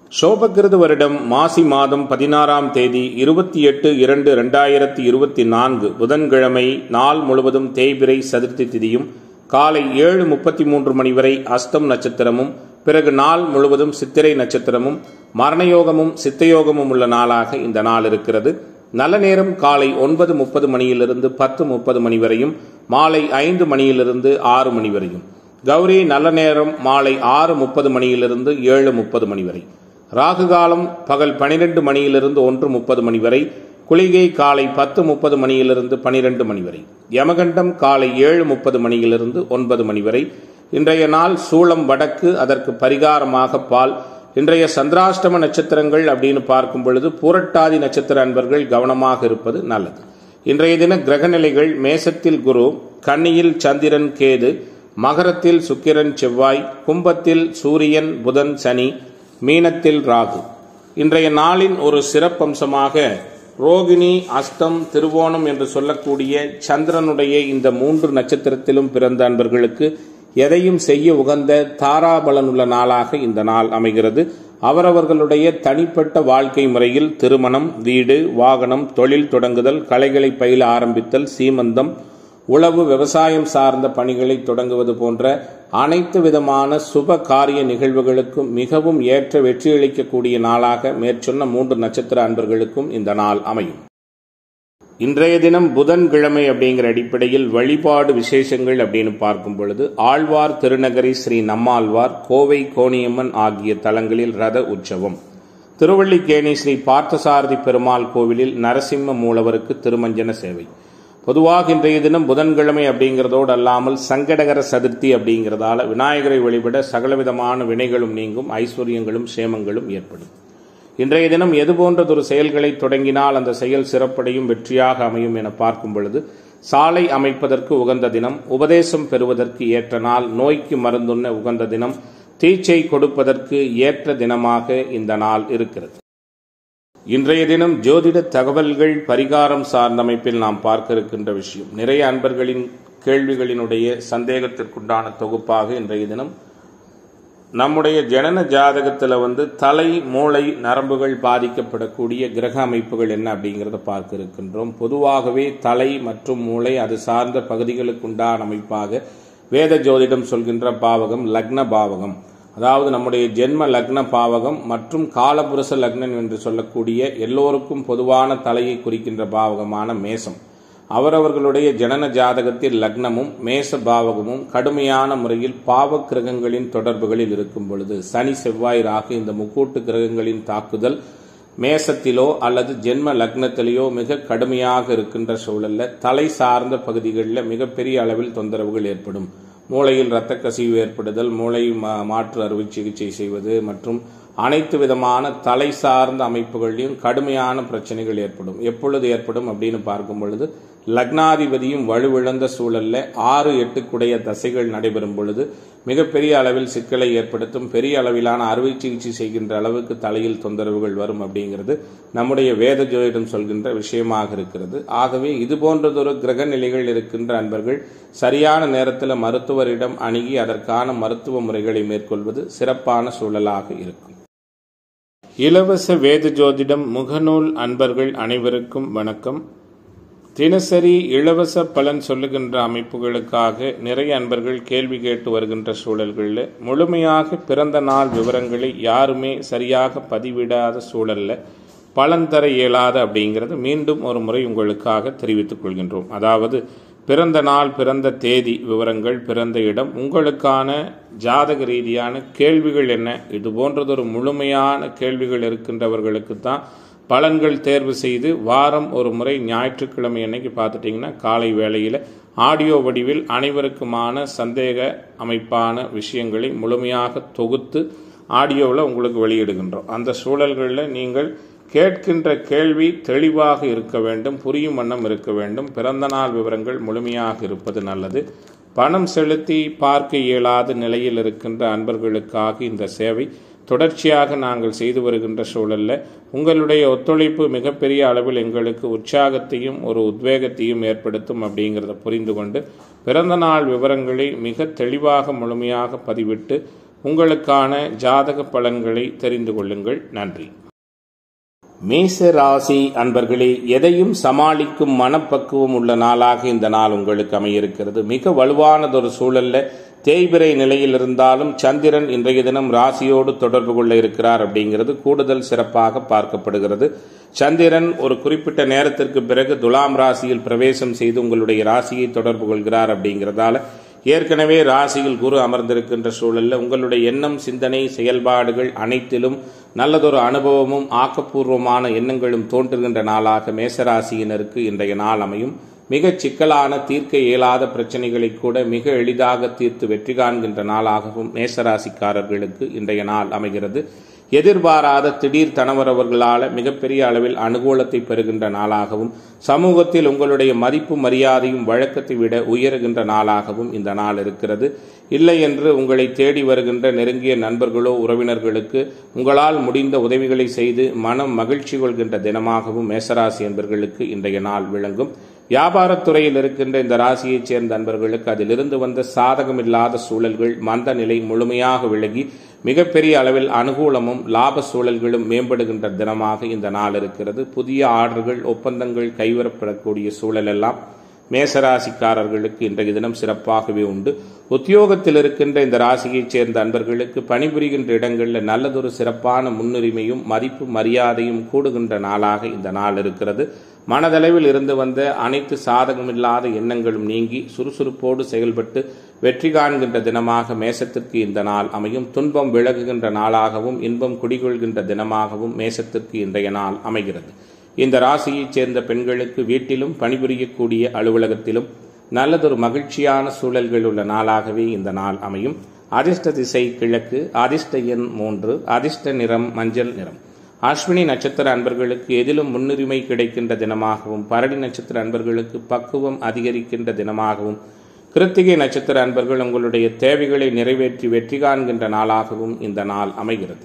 சோபகிருது வருடம் மாசி மாதம் பதினாறாம் தேதி இருபத்தி எட்டு இரண்டு ரெண்டாயிரத்தி இருபத்தி நான்கு புதன்கிழமை நாள் முழுவதும் தேய்பிரை சதுர்த்தி திதியும் காலை ஏழு முப்பத்தி மூன்று மணி வரை அஸ்தம் நட்சத்திரமும் பிறகு நாள் முழுவதும் சித்திரை நட்சத்திரமும் மரணயோகமும் சித்தயோகமும் உள்ள நாளாக இந்த நாள் இருக்கிறது நல்ல நேரம் காலை ஒன்பது முப்பது மணியிலிருந்து பத்து முப்பது மணி வரையும் மாலை ஐந்து மணியிலிருந்து ஆறு மணி வரையும் கௌரி நல்ல நேரம் மாலை ஆறு முப்பது மணியிலிருந்து ஏழு முப்பது மணி வரை ராகு காலம் பகல் பனிரெண்டு மணியிலிருந்து ஒன்று முப்பது மணி வரை குளிகை காலை பத்து முப்பது மணியிலிருந்து பனிரெண்டு மணி வரை யமகண்டம் காலை ஏழு முப்பது மணியிலிருந்து ஒன்பது மணி வரை இன்றைய நாள் சூளம் வடக்கு அதற்கு பரிகாரமாக பால் இன்றைய சந்திராஷ்டம நட்சத்திரங்கள் அப்படின்னு பார்க்கும் பொழுது பூரட்டாதி நட்சத்திர அன்பர்கள் கவனமாக இருப்பது நல்லது இன்றைய தின கிரகநிலைகள் மேசத்தில் குரு கன்னியில் சந்திரன் கேது மகரத்தில் சுக்கிரன் செவ்வாய் கும்பத்தில் சூரியன் புதன் சனி மீனத்தில் ராகு இன்றைய நாளின் ஒரு சிறப்பம்சமாக ரோகிணி அஸ்தம் திருவோணம் என்று சொல்லக்கூடிய சந்திரனுடைய இந்த மூன்று நட்சத்திரத்திலும் பிறந்த அன்பர்களுக்கு எதையும் செய்ய உகந்த தாராபலனுள்ள நாளாக இந்த நாள் அமைகிறது அவரவர்களுடைய தனிப்பட்ட வாழ்க்கை முறையில் திருமணம் வீடு வாகனம் தொழில் தொடங்குதல் கலைகளை பயில ஆரம்பித்தல் சீமந்தம் உழவு விவசாயம் சார்ந்த பணிகளை தொடங்குவது போன்ற அனைத்து விதமான சுப காரிய நிகழ்வுகளுக்கும் மிகவும் ஏற்ற வெற்றியளிக்கக்கூடிய நாளாக மேற்சொன்ன மூன்று நட்சத்திர அன்பர்களுக்கும் இந்த நாள் அமையும் இன்றைய தினம் புதன்கிழமை அப்படிங்கிற அடிப்படையில் வழிபாடு விசேஷங்கள் அப்படின்னு பார்க்கும் பொழுது ஆழ்வார் திருநகரி ஸ்ரீ நம்மாழ்வார் கோவை கோணியம்மன் ஆகிய தலங்களில் ரத உற்சவம் திருவள்ளிக்கேணி ஸ்ரீ பார்த்தசாரதி பெருமாள் கோவிலில் நரசிம்ம மூலவருக்கு திருமஞ்சன சேவை பொதுவாக இன்றைய தினம் புதன்கிழமை அப்படிங்கிறதோடு அல்லாமல் சங்கடகர சதுர்த்தி அப்படிங்கிறதால விநாயகரை வழிபட சகலவிதமான வினைகளும் நீங்கும் ஐஸ்வர்யங்களும் சேமங்களும் ஏற்படும் இன்றைய தினம் எது போன்றதொரு செயல்களை தொடங்கினால் அந்த செயல் சிறப்படையும் வெற்றியாக அமையும் என பார்க்கும் பொழுது சாலை அமைப்பதற்கு உகந்த தினம் உபதேசம் பெறுவதற்கு ஏற்ற நாள் நோய்க்கு மருந்துண்ண உகந்த தினம் தீச்சை கொடுப்பதற்கு ஏற்ற தினமாக இந்த நாள் இருக்கிறது இன்றைய தினம் ஜோதிட தகவல்கள் பரிகாரம் சார்ந்த அமைப்பில் நாம் பார்க்க இருக்கின்ற விஷயம் நிறைய அன்பர்களின் கேள்விகளினுடைய சந்தேகத்திற்குண்டான தொகுப்பாக இன்றைய தினம் நம்முடைய ஜனன ஜாதகத்தில் வந்து தலை மூளை நரம்புகள் பாதிக்கப்படக்கூடிய கிரக அமைப்புகள் என்ன அப்படிங்கிறத பார்க்க இருக்கின்றோம் பொதுவாகவே தலை மற்றும் மூளை அது சார்ந்த பகுதிகளுக்குண்டான அமைப்பாக வேத ஜோதிடம் சொல்கின்ற பாவகம் லக்ன பாவகம் அதாவது நம்முடைய ஜென்ம லக்ன பாவகம் மற்றும் காலபுருஷ லக்னம் என்று சொல்லக்கூடிய எல்லோருக்கும் பொதுவான தலையை குறிக்கின்ற பாவகமான மேசம் அவரவர்களுடைய ஜனன ஜாதகத்தில் லக்னமும் மேச பாவகமும் கடுமையான முறையில் பாவ கிரகங்களின் தொடர்புகளில் இருக்கும் பொழுது சனி செவ்வாய் ராகு இந்த முக்கூட்டு கிரகங்களின் தாக்குதல் மேசத்திலோ அல்லது ஜென்ம லக்னத்திலேயோ மிக கடுமையாக இருக்கின்ற சூழல்ல தலை சார்ந்த பகுதிகளில் மிகப்பெரிய அளவில் தொந்தரவுகள் ஏற்படும் மூளையில் இரத்த கசிவு ஏற்படுதல் மூளை மாற்று அறுவை சிகிச்சை செய்வது மற்றும் அனைத்து விதமான தலை சார்ந்த அமைப்புகளிலும் கடுமையான பிரச்சனைகள் ஏற்படும் எப்பொழுது ஏற்படும் அப்படின்னு பார்க்கும் பொழுது லக்னாதிபதியும் வலுவிழந்த சூழல்ல ஆறு எட்டுக்குடைய தசைகள் நடைபெறும் பொழுது மிகப்பெரிய அளவில் சிக்கலை ஏற்படுத்தும் பெரிய அளவிலான அறுவை சிகிச்சை செய்கின்ற அளவுக்கு தலையில் தொந்தரவுகள் வரும் அப்படிங்கிறது நம்முடைய வேத ஜோதிடம் சொல்கின்ற விஷயமாக இருக்கிறது ஆகவே இது போன்றதொரு கிரக நிலைகள் இருக்கின்ற அன்பர்கள் சரியான நேரத்தில் மருத்துவரிடம் அணுகி அதற்கான மருத்துவ முறைகளை மேற்கொள்வது சிறப்பான சூழலாக இருக்கும் இலவச வேத ஜோதிடம் முகநூல் அன்பர்கள் அனைவருக்கும் வணக்கம் தினசரி இலவச பலன் சொல்லுகின்ற அமைப்புகளுக்காக நிறைய அன்பர்கள் கேள்வி கேட்டு வருகின்ற சூழல்களில் முழுமையாக பிறந்த நாள் விவரங்களை யாருமே சரியாக பதிவிடாத சூழல்ல பலன் தர இயலாத அப்படிங்கிறது மீண்டும் ஒரு முறை உங்களுக்காக தெரிவித்துக் கொள்கின்றோம் அதாவது பிறந்த நாள் பிறந்த தேதி விவரங்கள் பிறந்த இடம் உங்களுக்கான ஜாதக ரீதியான கேள்விகள் என்ன இது போன்றதொரு முழுமையான கேள்விகள் இருக்கின்றவர்களுக்கு தான் பலன்கள் தேர்வு செய்து வாரம் ஒரு முறை ஞாயிற்றுக்கிழமை அன்னைக்கு பார்த்துட்டிங்கன்னா காலை வேளையில் ஆடியோ வடிவில் அனைவருக்குமான சந்தேக அமைப்பான விஷயங்களை முழுமையாக தொகுத்து ஆடியோவில் உங்களுக்கு வெளியிடுகின்றோம் அந்த சூழல்களில் நீங்கள் கேட்கின்ற கேள்வி தெளிவாக இருக்க வேண்டும் புரியும் வண்ணம் இருக்க வேண்டும் பிறந்த நாள் விவரங்கள் முழுமையாக இருப்பது நல்லது பணம் செலுத்தி பார்க்க இயலாத நிலையில் இருக்கின்ற அன்பர்களுக்காக இந்த சேவை தொடர்ச்சியாக நாங்கள் செய்து வருகின்ற சூழலில் உங்களுடைய ஒத்துழைப்பு மிகப்பெரிய அளவில் எங்களுக்கு உற்சாகத்தையும் ஒரு உத்வேகத்தையும் ஏற்படுத்தும் அப்படிங்கிறத புரிந்து கொண்டு பிறந்த நாள் விவரங்களை மிக தெளிவாக முழுமையாக பதிவிட்டு உங்களுக்கான ஜாதக பலன்களை தெரிந்து கொள்ளுங்கள் நன்றி மேச ராசி அன்பர்களே எதையும் சமாளிக்கும் மனப்பக்குவம் உள்ள நாளாக இந்த நாள் உங்களுக்கு அமையிருக்கிறது மிக வலுவானதொரு சூழல்ல தேய்பிரை நிலையில் இருந்தாலும் சந்திரன் இன்றைய தினம் ராசியோடு தொடர்பு கொள்ள இருக்கிறார் அப்படிங்கிறது கூடுதல் சிறப்பாக பார்க்கப்படுகிறது சந்திரன் ஒரு குறிப்பிட்ட நேரத்திற்கு பிறகு துலாம் ராசியில் பிரவேசம் செய்து உங்களுடைய ராசியை தொடர்பு கொள்கிறார் அப்படிங்கிறதால ஏற்கனவே ராசியில் குரு அமர்ந்திருக்கின்ற சூழலில் உங்களுடைய எண்ணம் சிந்தனை செயல்பாடுகள் அனைத்திலும் நல்லதொரு அனுபவமும் ஆக்கப்பூர்வமான எண்ணங்களும் தோன்றுகின்ற நாளாக மேசராசியினருக்கு இன்றைய நாள் அமையும் மிகச் சிக்கலான தீர்க்க இயலாத பிரச்சனைகளை கூட மிக எளிதாக தீர்த்து வெற்றி காண்கின்ற நாளாகவும் மேசராசிக்காரர்களுக்கு இன்றைய நாள் அமைகிறது எதிர்பாராத திடீர் தனவரவர்களால் மிகப்பெரிய அளவில் அனுகூலத்தை பெறுகின்ற நாளாகவும் சமூகத்தில் உங்களுடைய மதிப்பு மரியாதையும் வழக்கத்தை விட உயருகின்ற நாளாகவும் இந்த நாள் இருக்கிறது இல்லை என்று உங்களை தேடி வருகின்ற நெருங்கிய நண்பர்களோ உறவினர்களுக்கு உங்களால் முடிந்த உதவிகளை செய்து மனம் மகிழ்ச்சி கொள்கின்ற தினமாகவும் மேசராசி என்பர்களுக்கு இன்றைய நாள் விளங்கும் வியாபாரத்துறையில் இருக்கின்ற இந்த ராசியைச் சேர்ந்த அன்பர்களுக்கு அதிலிருந்து வந்த சாதகமில்லாத சூழல்கள் மந்த நிலை முழுமையாக விலகி மிகப்பெரிய அளவில் அனுகூலமும் லாப சூழல்களும் மேம்படுகின்ற தினமாக இந்த நாள் இருக்கிறது புதிய ஆர்டர்கள் ஒப்பந்தங்கள் கைவரப்படக்கூடிய சூழல் எல்லாம் மேசராசிக்காரர்களுக்கு இன்றைய தினம் சிறப்பாகவே உண்டு உத்தியோகத்தில் இருக்கின்ற இந்த ராசியைச் சேர்ந்த அன்பர்களுக்கு பணிபுரிகின்ற இடங்களில் நல்லதொரு சிறப்பான முன்னுரிமையும் மதிப்பு மரியாதையும் கூடுகின்ற நாளாக இந்த நாள் இருக்கிறது மனதளவில் இருந்து வந்த அனைத்து சாதகமில்லாத எண்ணங்களும் நீங்கி சுறுசுறுப்போடு செயல்பட்டு வெற்றி காண்கின்ற தினமாக மேசத்திற்கு இந்த நாள் அமையும் துன்பம் விலகுகின்ற நாளாகவும் இன்பம் குடிகொள்கின்ற தினமாகவும் மேசத்திற்கு இன்றைய நாள் அமைகிறது இந்த ராசியைச் சேர்ந்த பெண்களுக்கு வீட்டிலும் பணிபுரியக்கூடிய அலுவலகத்திலும் நல்லதொரு மகிழ்ச்சியான சூழல்கள் உள்ள நாளாகவே இந்த நாள் அமையும் அதிர்ஷ்ட திசை கிழக்கு அதிர்ஷ்ட எண் மூன்று அதிர்ஷ்ட நிறம் மஞ்சள் நிறம் அஸ்வினி நட்சத்திர அன்பர்களுக்கு எதிலும் முன்னுரிமை கிடைக்கின்ற தினமாகவும் பரணி நட்சத்திர அன்பர்களுக்கு பக்குவம் அதிகரிக்கின்ற தினமாகவும் கிருத்திகை நட்சத்திர அன்பர்கள் உங்களுடைய தேவைகளை நிறைவேற்றி வெற்றி காண்கின்ற நாளாகவும் இந்த நாள் அமைகிறது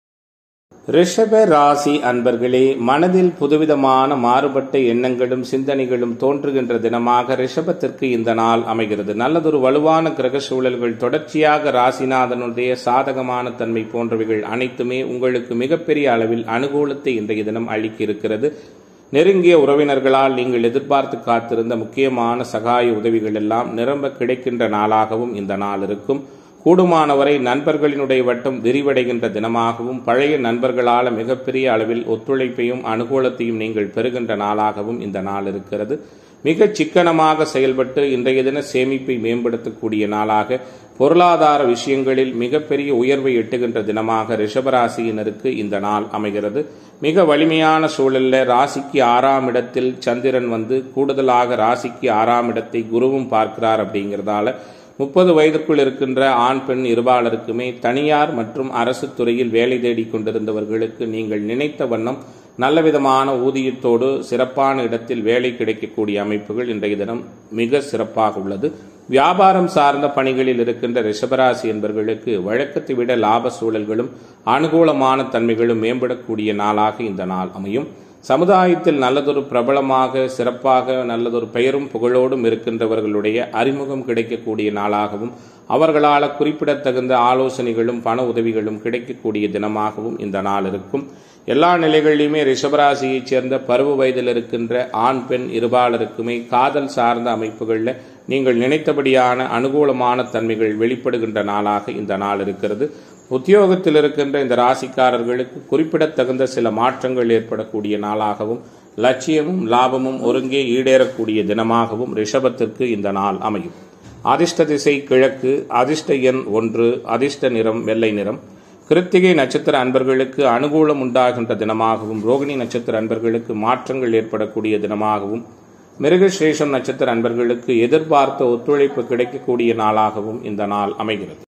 ரிஷப ராசி அன்பர்களே மனதில் புதுவிதமான மாறுபட்ட எண்ணங்களும் சிந்தனைகளும் தோன்றுகின்ற தினமாக ரிஷபத்திற்கு இந்த நாள் அமைகிறது நல்லதொரு வலுவான கிரக சூழல்கள் தொடர்ச்சியாக ராசிநாதனுடைய சாதகமான தன்மை போன்றவைகள் அனைத்துமே உங்களுக்கு மிகப்பெரிய அளவில் அனுகூலத்தை இன்றைய தினம் அளிக்க இருக்கிறது நெருங்கிய உறவினர்களால் நீங்கள் எதிர்பார்த்து காத்திருந்த முக்கியமான சகாய உதவிகள் எல்லாம் நிரம்ப கிடைக்கின்ற நாளாகவும் இந்த நாள் இருக்கும் கூடுமானவரை நண்பர்களினுடைய வட்டம் விரிவடைகின்ற தினமாகவும் பழைய நண்பர்களால் மிகப்பெரிய அளவில் ஒத்துழைப்பையும் அனுகூலத்தையும் நீங்கள் பெறுகின்ற நாளாகவும் இந்த நாள் இருக்கிறது மிக சிக்கனமாக செயல்பட்டு இன்றைய தின சேமிப்பை மேம்படுத்தக்கூடிய நாளாக பொருளாதார விஷயங்களில் மிகப்பெரிய உயர்வை எட்டுகின்ற தினமாக ரிஷபராசியினருக்கு இந்த நாள் அமைகிறது மிக வலிமையான சூழல்ல ராசிக்கு ஆறாம் இடத்தில் சந்திரன் வந்து கூடுதலாக ராசிக்கு ஆறாம் இடத்தை குருவும் பார்க்கிறார் அப்படிங்கிறதால முப்பது வயதுக்குள் இருக்கின்ற ஆண் பெண் இருபாலருக்குமே தனியார் மற்றும் அரசு துறையில் வேலை தேடிக் கொண்டிருந்தவர்களுக்கு நீங்கள் நினைத்த வண்ணம் நல்லவிதமான ஊதியத்தோடு சிறப்பான இடத்தில் வேலை கிடைக்கக்கூடிய அமைப்புகள் இன்றைய தினம் மிக சிறப்பாக உள்ளது வியாபாரம் சார்ந்த பணிகளில் இருக்கின்ற ரிஷபராசி என்பவர்களுக்கு வழக்கத்தை விட லாப சூழல்களும் அனுகூலமான தன்மைகளும் மேம்படக்கூடிய நாளாக இந்த நாள் அமையும் சமுதாயத்தில் நல்லதொரு பிரபலமாக சிறப்பாக நல்லதொரு பெயரும் புகழோடும் இருக்கின்றவர்களுடைய அறிமுகம் கிடைக்கக்கூடிய நாளாகவும் அவர்களால் குறிப்பிடத்தகுந்த ஆலோசனைகளும் பண உதவிகளும் கிடைக்கக்கூடிய தினமாகவும் இந்த நாள் இருக்கும் எல்லா நிலைகளிலுமே ரிஷபராசியைச் சேர்ந்த பருவ வயதில் இருக்கின்ற ஆண் பெண் இருபாலருக்குமே காதல் சார்ந்த அமைப்புகளில் நீங்கள் நினைத்தபடியான அனுகூலமான தன்மைகள் வெளிப்படுகின்ற நாளாக இந்த நாள் இருக்கிறது உத்தியோகத்தில் இருக்கின்ற இந்த ராசிக்காரர்களுக்கு குறிப்பிடத்தகுந்த சில மாற்றங்கள் ஏற்படக்கூடிய நாளாகவும் லட்சியமும் லாபமும் ஒருங்கே ஈடேறக்கூடிய தினமாகவும் ரிஷபத்திற்கு இந்த நாள் அமையும் அதிர்ஷ்ட திசை கிழக்கு அதிர்ஷ்ட எண் ஒன்று அதிர்ஷ்ட நிறம் வெள்ளை நிறம் கிருத்திகை நட்சத்திர அன்பர்களுக்கு அனுகூலம் உண்டாகின்ற தினமாகவும் ரோகிணி நட்சத்திர அன்பர்களுக்கு மாற்றங்கள் ஏற்படக்கூடிய தினமாகவும் மிருகஸ்ரேஷம் நட்சத்திர அன்பர்களுக்கு எதிர்பார்த்த ஒத்துழைப்பு கிடைக்கக்கூடிய நாளாகவும் இந்த நாள் அமைகிறது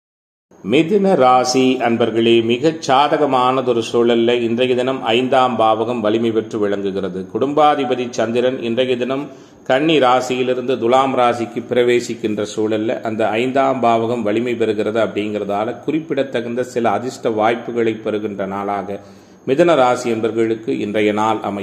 மிதுன ராசி அன்பர்களே மிகச் சாதகமானதொரு சூழல்ல இன்றைய தினம் ஐந்தாம் பாவகம் வலிமை பெற்று விளங்குகிறது குடும்பாதிபதி சந்திரன் இன்றைய தினம் கன்னி ராசியிலிருந்து துலாம் ராசிக்கு பிரவேசிக்கின்ற சூழல்ல அந்த ஐந்தாம் பாவகம் வலிமை பெறுகிறது அப்படிங்கிறதால குறிப்பிடத்தகுந்த சில அதிர்ஷ்ட வாய்ப்புகளை பெறுகின்ற நாளாக மிதன ராசி என்பவர்களுக்கு இன்றைய நாள் அமையும்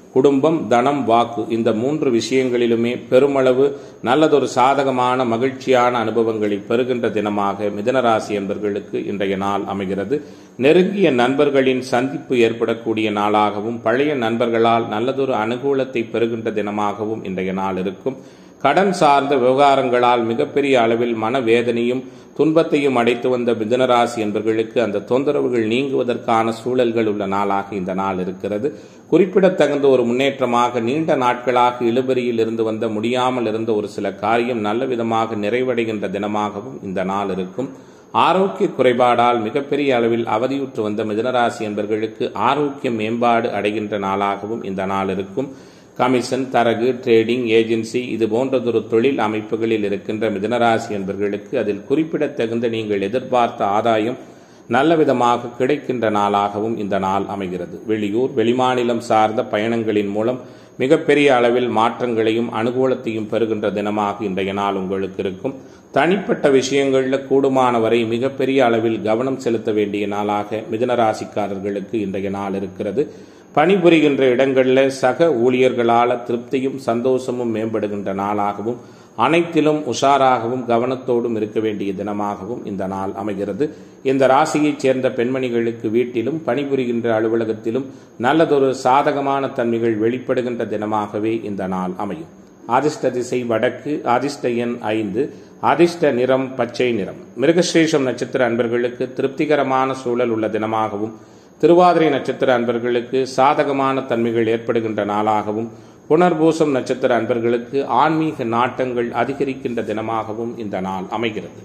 குடும்பம் தனம் வாக்கு இந்த மூன்று விஷயங்களிலுமே பெருமளவு நல்லதொரு சாதகமான மகிழ்ச்சியான அனுபவங்களை பெறுகின்ற தினமாக மிதனராசி என்பர்களுக்கு இன்றைய நாள் அமைகிறது நெருங்கிய நண்பர்களின் சந்திப்பு ஏற்படக்கூடிய நாளாகவும் பழைய நண்பர்களால் நல்லதொரு அனுகூலத்தை பெறுகின்ற தினமாகவும் இன்றைய நாள் இருக்கும் கடன் சார்ந்த விவகாரங்களால் மிகப்பெரிய அளவில் மனவேதனையும் துன்பத்தையும் அடைத்து வந்த மிதனராசி என்பவர்களுக்கு அந்த தொந்தரவுகள் நீங்குவதற்கான சூழல்கள் உள்ள நாளாக இந்த நாள் இருக்கிறது குறிப்பிடத்தகுந்த ஒரு முன்னேற்றமாக நீண்ட நாட்களாக இழுபறியில் இருந்து வந்த முடியாமல் இருந்த ஒரு சில காரியம் நல்ல விதமாக நிறைவடைகின்ற தினமாகவும் இந்த நாள் இருக்கும் ஆரோக்கிய குறைபாடால் மிகப்பெரிய அளவில் அவதியுற்று வந்த மிதனராசி என்பவர்களுக்கு ஆரோக்கிய மேம்பாடு அடைகின்ற நாளாகவும் இந்த நாள் இருக்கும் கமிஷன் தரகு ட்ரேடிங் ஏஜென்சி இது போன்றதொரு தொழில் அமைப்புகளில் இருக்கின்ற மிதனராசி என்பவர்களுக்கு அதில் குறிப்பிடத்தகுந்த நீங்கள் எதிர்பார்த்த ஆதாயம் நல்ல விதமாக கிடைக்கின்ற நாளாகவும் இந்த நாள் அமைகிறது வெளியூர் வெளிமாநிலம் சார்ந்த பயணங்களின் மூலம் மிகப்பெரிய அளவில் மாற்றங்களையும் அனுகூலத்தையும் பெறுகின்ற தினமாக இன்றைய நாள் உங்களுக்கு இருக்கும் தனிப்பட்ட விஷயங்களில் கூடுமான வரை மிகப்பெரிய அளவில் கவனம் செலுத்த வேண்டிய நாளாக மிதனராசிக்காரர்களுக்கு இன்றைய நாள் இருக்கிறது பணிபுரிகின்ற இடங்களில் சக ஊழியர்களால் திருப்தியும் சந்தோஷமும் மேம்படுகின்ற நாளாகவும் அனைத்திலும் உஷாராகவும் கவனத்தோடும் இருக்க வேண்டிய தினமாகவும் இந்த நாள் அமைகிறது இந்த ராசியைச் சேர்ந்த பெண்மணிகளுக்கு வீட்டிலும் பணிபுரிகின்ற அலுவலகத்திலும் நல்லதொரு சாதகமான தன்மைகள் வெளிப்படுகின்ற தினமாகவே இந்த நாள் அமையும் அதிர்ஷ்ட திசை வடக்கு அதிர்ஷ்ட எண் ஐந்து அதிர்ஷ்ட நிறம் பச்சை நிறம் மிருகஸ்ரேஷம் நட்சத்திர அன்பர்களுக்கு திருப்திகரமான சூழல் உள்ள தினமாகவும் திருவாதிரை நட்சத்திர அன்பர்களுக்கு சாதகமான தன்மைகள் ஏற்படுகின்ற நாளாகவும் புனர்பூசம் நட்சத்திர அன்பர்களுக்கு ஆன்மீக நாட்டங்கள் அதிகரிக்கின்ற தினமாகவும் இந்த நாள் அமைகிறது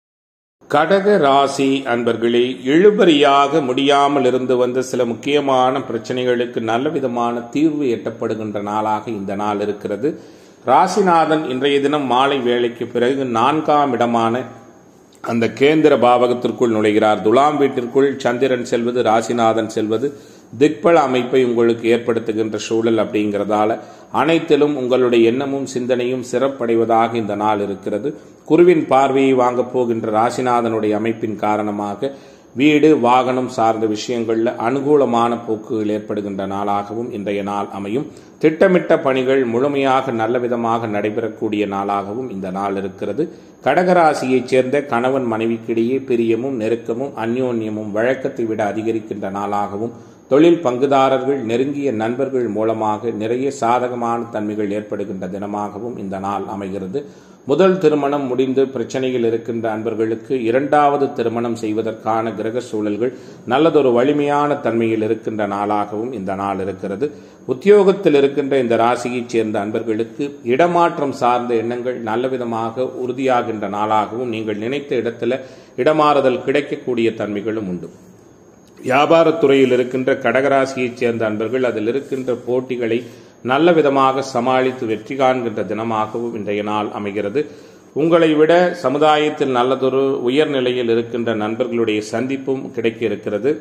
கடக ராசி அன்பர்களே இழுபறியாக முடியாமல் இருந்து வந்த சில முக்கியமான பிரச்சனைகளுக்கு நல்ல விதமான தீர்வு எட்டப்படுகின்ற நாளாக இந்த நாள் இருக்கிறது ராசிநாதன் இன்றைய தினம் மாலை வேளைக்கு பிறகு நான்காம் இடமான அந்த கேந்திர பாவகத்திற்குள் நுழைகிறார் துலாம் வீட்டிற்குள் சந்திரன் செல்வது ராசிநாதன் செல்வது திக்பல அமைப்பை உங்களுக்கு ஏற்படுத்துகின்ற சூழல் அப்படிங்கிறதால அனைத்திலும் உங்களுடைய எண்ணமும் சிந்தனையும் சிறப்படைவதாக இந்த நாள் இருக்கிறது குருவின் பார்வையை வாங்கப் போகின்ற ராசிநாதனுடைய அமைப்பின் காரணமாக வீடு வாகனம் சார்ந்த விஷயங்களில் அனுகூலமான போக்குகள் ஏற்படுகின்ற நாளாகவும் இன்றைய நாள் அமையும் திட்டமிட்ட பணிகள் முழுமையாக நல்ல விதமாக நடைபெறக்கூடிய நாளாகவும் இந்த நாள் இருக்கிறது கடகராசியைச் சேர்ந்த கணவன் மனைவிக்கிடையே பிரியமும் நெருக்கமும் அந்யோன்யமும் வழக்கத்தை விட அதிகரிக்கின்ற நாளாகவும் தொழில் பங்குதாரர்கள் நெருங்கிய நண்பர்கள் மூலமாக நிறைய சாதகமான தன்மைகள் ஏற்படுகின்ற தினமாகவும் இந்த நாள் அமைகிறது முதல் திருமணம் முடிந்து பிரச்சனையில் இருக்கின்ற அன்பர்களுக்கு இரண்டாவது திருமணம் செய்வதற்கான கிரக சூழல்கள் நல்லதொரு வலிமையான தன்மையில் இருக்கின்ற நாளாகவும் இந்த நாள் இருக்கிறது உத்தியோகத்தில் இருக்கின்ற இந்த ராசியைச் சேர்ந்த அன்பர்களுக்கு இடமாற்றம் சார்ந்த எண்ணங்கள் நல்ல விதமாக உறுதியாகின்ற நாளாகவும் நீங்கள் நினைத்த இடத்துல இடமாறுதல் கிடைக்கக்கூடிய தன்மைகளும் உண்டு வியாபாரத்துறையில் இருக்கின்ற கடகராசியைச் சேர்ந்த அன்பர்கள் அதில் இருக்கின்ற போட்டிகளை நல்ல விதமாக சமாளித்து வெற்றி காண்கின்ற தினமாகவும் இன்றைய நாள் அமைகிறது உங்களை விட சமுதாயத்தில் நல்லதொரு உயர்நிலையில் இருக்கின்ற நண்பர்களுடைய சந்திப்பும் கிடைக்க இருக்கிறது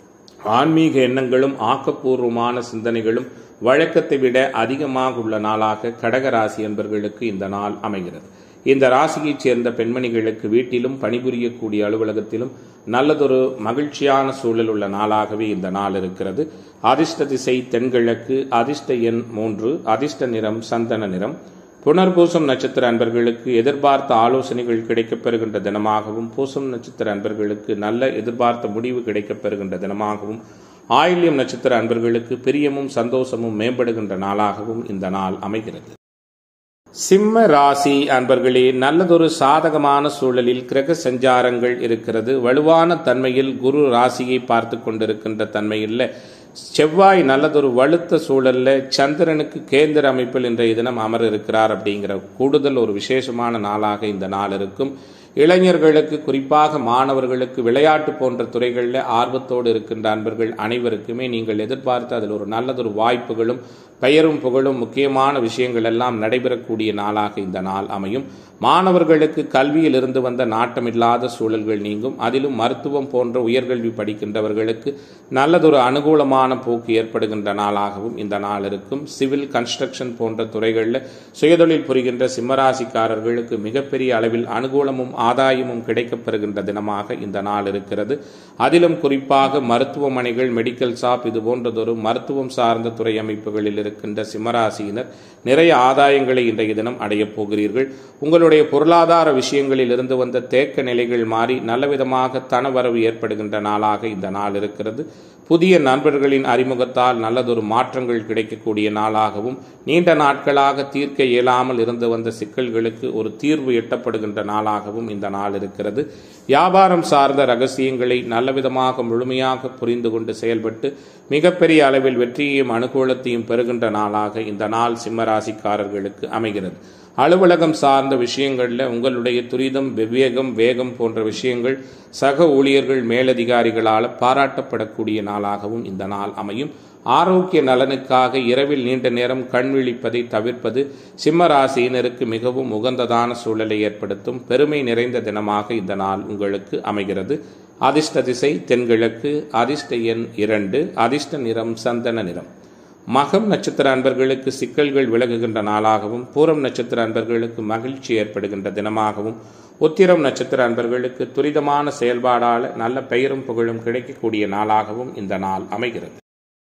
ஆன்மீக எண்ணங்களும் ஆக்கப்பூர்வமான சிந்தனைகளும் வழக்கத்தை விட அதிகமாக உள்ள நாளாக கடகராசி என்பர்களுக்கு இந்த நாள் அமைகிறது இந்த ராசியைச் சேர்ந்த பெண்மணிகளுக்கு வீட்டிலும் பணிபுரியக்கூடிய அலுவலகத்திலும் நல்லதொரு மகிழ்ச்சியான சூழல் உள்ள நாளாகவே இந்த நாள் இருக்கிறது அதிர்ஷ்ட திசை தென்கிழக்கு அதிர்ஷ்ட எண் மூன்று அதிர்ஷ்ட நிறம் சந்தன நிறம் புனர்பூசம் நட்சத்திர அன்பர்களுக்கு எதிர்பார்த்த ஆலோசனைகள் கிடைக்கப் பெறுகின்ற தினமாகவும் பூசம் நட்சத்திர அன்பர்களுக்கு நல்ல எதிர்பார்த்த முடிவு கிடைக்கப் பெறுகின்ற தினமாகவும் ஆயில்யம் நட்சத்திர அன்பர்களுக்கு பிரியமும் சந்தோஷமும் மேம்படுகின்ற நாளாகவும் இந்த நாள் அமைகிறது சிம்ம ராசி அன்பர்களே நல்லதொரு சாதகமான சூழலில் கிரக சஞ்சாரங்கள் இருக்கிறது வலுவான தன்மையில் குரு ராசியை பார்த்து கொண்டிருக்கின்ற தன்மையில் செவ்வாய் நல்லதொரு வலுத்த சூழல்ல சந்திரனுக்கு கேந்திர அமைப்பில் இன்றைய தினம் அமர இருக்கிறார் அப்படிங்கிற கூடுதல் ஒரு விசேஷமான நாளாக இந்த நாள் இருக்கும் இளைஞர்களுக்கு குறிப்பாக மாணவர்களுக்கு விளையாட்டு போன்ற துறைகளில் ஆர்வத்தோடு இருக்கின்ற அன்பர்கள் அனைவருக்குமே நீங்கள் எதிர்பார்த்து அதில் ஒரு நல்லதொரு வாய்ப்புகளும் பெயரும் புகழும் முக்கியமான விஷயங்கள் எல்லாம் நடைபெறக்கூடிய நாளாக இந்த நாள் அமையும் மாணவர்களுக்கு கல்வியில் இருந்து வந்த நாட்டமில்லாத சூழல்கள் நீங்கும் அதிலும் மருத்துவம் போன்ற உயர்கல்வி படிக்கின்றவர்களுக்கு நல்லதொரு அனுகூலமான போக்கு ஏற்படுகின்ற நாளாகவும் இந்த நாள் இருக்கும் சிவில் கன்ஸ்ட்ரக்ஷன் போன்ற துறைகளில் சுயதொழில் புரிகின்ற சிம்மராசிக்காரர்களுக்கு மிகப்பெரிய அளவில் அனுகூலமும் ஆதாயமும் கிடைக்கப்பெறுகின்ற தினமாக இந்த நாள் இருக்கிறது அதிலும் குறிப்பாக மருத்துவமனைகள் மெடிக்கல் ஷாப் இது போன்றதொரு மருத்துவம் சார்ந்த துறை அமைப்புகளில் இருக்கின்ற சிம்மராசியினர் நிறைய ஆதாயங்களை இன்றைய தினம் அடையப் போகிறீர்கள் உங்களுடைய பொருளாதார விஷயங்களில் இருந்து வந்த தேக்க நிலைகள் மாறி நல்லவிதமாக தனவரவு ஏற்படுகின்ற நாளாக இந்த நாள் இருக்கிறது புதிய நண்பர்களின் அறிமுகத்தால் நல்லதொரு மாற்றங்கள் கிடைக்கக்கூடிய நாளாகவும் நீண்ட நாட்களாக தீர்க்க இயலாமல் இருந்து வந்த சிக்கல்களுக்கு ஒரு தீர்வு எட்டப்படுகின்ற நாளாகவும் இந்த நாள் இருக்கிறது வியாபாரம் சார்ந்த ரகசியங்களை நல்லவிதமாக முழுமையாக புரிந்து கொண்டு செயல்பட்டு மிகப்பெரிய அளவில் வெற்றியையும் அனுகூலத்தையும் பெறுகின்ற நாளாக இந்த நாள் சிம்மராசிக்காரர்களுக்கு அமைகிறது அலுவலகம் சார்ந்த விஷயங்களில் உங்களுடைய துரிதம் விவேகம் வேகம் போன்ற விஷயங்கள் சக ஊழியர்கள் மேலதிகாரிகளால் பாராட்டப்படக்கூடிய நாளாகவும் இந்த நாள் அமையும் ஆரோக்கிய நலனுக்காக இரவில் நீண்ட நேரம் கண் விழிப்பதை தவிர்ப்பது சிம்ம ராசியினருக்கு மிகவும் உகந்ததான சூழலை ஏற்படுத்தும் பெருமை நிறைந்த தினமாக இந்த நாள் உங்களுக்கு அமைகிறது அதிர்ஷ்ட திசை தென்கிழக்கு அதிர்ஷ்ட எண் இரண்டு அதிர்ஷ்ட நிறம் சந்தன நிறம் மகம் நட்சத்திர அன்பர்களுக்கு சிக்கல்கள் விலகுகின்ற நாளாகவும் பூரம் நட்சத்திர அன்பர்களுக்கு மகிழ்ச்சி ஏற்படுகின்ற தினமாகவும் உத்திரம் நட்சத்திர அன்பர்களுக்கு துரிதமான செயல்பாடால் நல்ல பெயரும் புகழும் கிடைக்கக்கூடிய நாளாகவும் இந்த நாள் அமைகிறது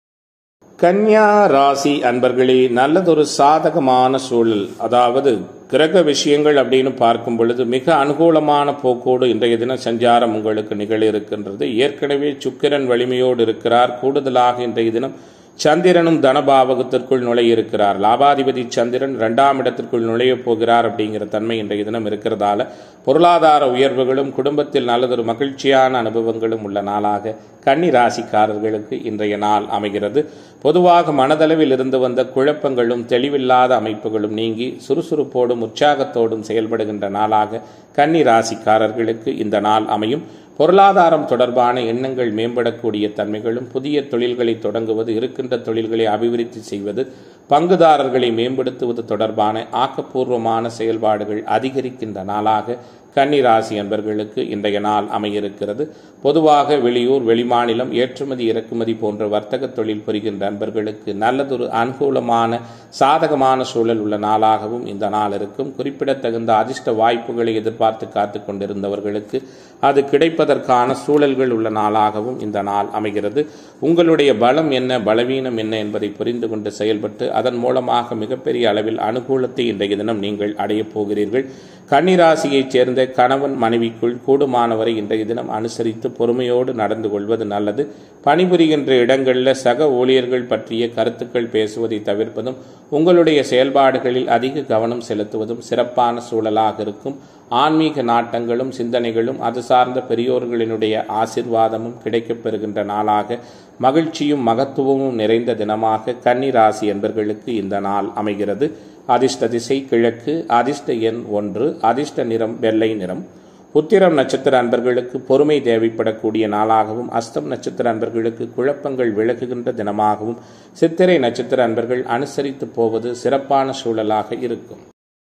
கன்யா ராசி அன்பர்களே நல்லதொரு சாதகமான சூழல் அதாவது கிரக விஷயங்கள் அப்படின்னு பார்க்கும் பொழுது மிக அனுகூலமான போக்கோடு இன்றைய தின சஞ்சாரம் உங்களுக்கு நிகழ இருக்கின்றது ஏற்கனவே சுக்கிரன் வலிமையோடு இருக்கிறார் கூடுதலாக இன்றைய தினம் சந்திரனும் தனபாவகத்திற்குள் நுழைய இருக்கிறார் லாபாதிபதி சந்திரன் இரண்டாம் இடத்திற்குள் நுழைய போகிறார் அப்படிங்கிற தன்மை இன்றைய தினம் இருக்கிறதால பொருளாதார உயர்வுகளும் குடும்பத்தில் நல்லதொரு மகிழ்ச்சியான அனுபவங்களும் உள்ள நாளாக கன்னி ராசிக்காரர்களுக்கு இன்றைய நாள் அமைகிறது பொதுவாக மனதளவில் இருந்து வந்த குழப்பங்களும் தெளிவில்லாத அமைப்புகளும் நீங்கி சுறுசுறுப்போடும் உற்சாகத்தோடும் செயல்படுகின்ற நாளாக கன்னி ராசிக்காரர்களுக்கு இந்த நாள் அமையும் பொருளாதாரம் தொடர்பான எண்ணங்கள் மேம்படக்கூடிய தன்மைகளும் புதிய தொழில்களை தொடங்குவது இருக்கின்ற தொழில்களை அபிவிருத்தி செய்வது பங்குதாரர்களை மேம்படுத்துவது தொடர்பான ஆக்கப்பூர்வமான செயல்பாடுகள் அதிகரிக்கின்ற நாளாக கன்னிராசி என்பர்களுக்கு இன்றைய நாள் அமையிருக்கிறது பொதுவாக வெளியூர் வெளிமாநிலம் ஏற்றுமதி இறக்குமதி போன்ற வர்த்தக தொழில் புரிகின்ற நண்பர்களுக்கு நல்லதொரு அனுகூலமான சாதகமான சூழல் உள்ள நாளாகவும் இந்த நாள் இருக்கும் குறிப்பிடத்தகுந்த அதிர்ஷ்ட வாய்ப்புகளை எதிர்பார்த்து காத்து கொண்டிருந்தவர்களுக்கு அது கிடைப்பதற்கான சூழல்கள் உள்ள நாளாகவும் இந்த நாள் அமைகிறது உங்களுடைய பலம் என்ன பலவீனம் என்ன என்பதை புரிந்து கொண்டு செயல்பட்டு அதன் மூலமாக மிகப்பெரிய அளவில் அனுகூலத்தை இன்றைய தினம் நீங்கள் அடையப் போகிறீர்கள் கன்னிராசியைச் சேர்ந்த கணவன் மனைவிக்குள் கூடுமானவரை இன்றைய தினம் அனுசரித்து பொறுமையோடு நடந்து கொள்வது நல்லது பணிபுரிகின்ற இடங்களில் சக ஊழியர்கள் பற்றிய கருத்துக்கள் பேசுவதை தவிர்ப்பதும் உங்களுடைய செயல்பாடுகளில் அதிக கவனம் செலுத்துவதும் சிறப்பான சூழலாக இருக்கும் ஆன்மீக நாட்டங்களும் சிந்தனைகளும் அது சார்ந்த பெரியோர்களினுடைய ஆசிர்வாதமும் கிடைக்கப்பெறுகின்ற நாளாக மகிழ்ச்சியும் மகத்துவமும் நிறைந்த தினமாக கன்னி ராசி என்பர்களுக்கு இந்த நாள் அமைகிறது அதிர்ஷ்ட திசை கிழக்கு அதிர்ஷ்ட எண் ஒன்று அதிர்ஷ்ட நிறம் வெள்ளை நிறம் உத்திரம் நட்சத்திர அன்பர்களுக்கு பொறுமை தேவைப்படக்கூடிய நாளாகவும் அஸ்தம் நட்சத்திர அன்பர்களுக்கு குழப்பங்கள் விலகுகின்ற தினமாகவும் சித்திரை நட்சத்திர அன்பர்கள் அனுசரித்து போவது சிறப்பான சூழலாக இருக்கும்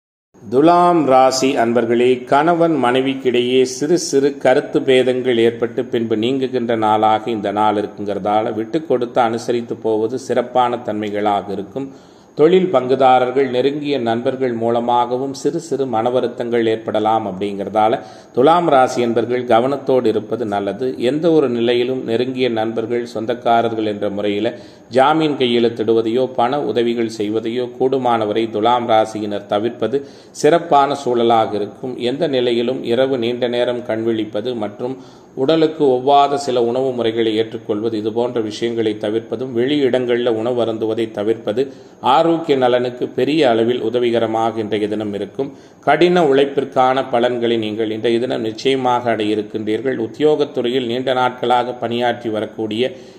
துலாம் ராசி அன்பர்களே கணவன் மனைவிக்கிடையே சிறு சிறு கருத்து பேதங்கள் ஏற்பட்டு பின்பு நீங்குகின்ற நாளாக இந்த நாள் இருக்குங்கிறதால விட்டு கொடுத்து அனுசரித்து போவது சிறப்பான தன்மைகளாக இருக்கும் தொழில் பங்குதாரர்கள் நெருங்கிய நண்பர்கள் மூலமாகவும் சிறு சிறு மன வருத்தங்கள் ஏற்படலாம் அப்படிங்கிறதால துலாம் ராசி என்பர்கள் கவனத்தோடு இருப்பது நல்லது எந்த ஒரு நிலையிலும் நெருங்கிய நண்பர்கள் சொந்தக்காரர்கள் என்ற முறையில் ஜாமீன் கையெழுத்திடுவதையோ பண உதவிகள் செய்வதையோ கூடுமானவரை துலாம் ராசியினர் தவிர்ப்பது சிறப்பான சூழலாக இருக்கும் எந்த நிலையிலும் இரவு நீண்ட நேரம் கண்விழிப்பது மற்றும் உடலுக்கு ஒவ்வாத சில உணவு முறைகளை ஏற்றுக்கொள்வது இது போன்ற விஷயங்களை தவிர்ப்பதும் வெளி இடங்களில் உணவு அருந்துவதை தவிர்ப்பது ஆரோக்கிய நலனுக்கு பெரிய அளவில் உதவிகரமாக இன்றைய தினம் இருக்கும் கடின உழைப்பிற்கான பலன்களை நீங்கள் இன்றைய தினம் நிச்சயமாக அடைய இருக்கின்றீர்கள் உத்தியோகத்துறையில் நீண்ட நாட்களாக பணியாற்றி வரக்கூடிய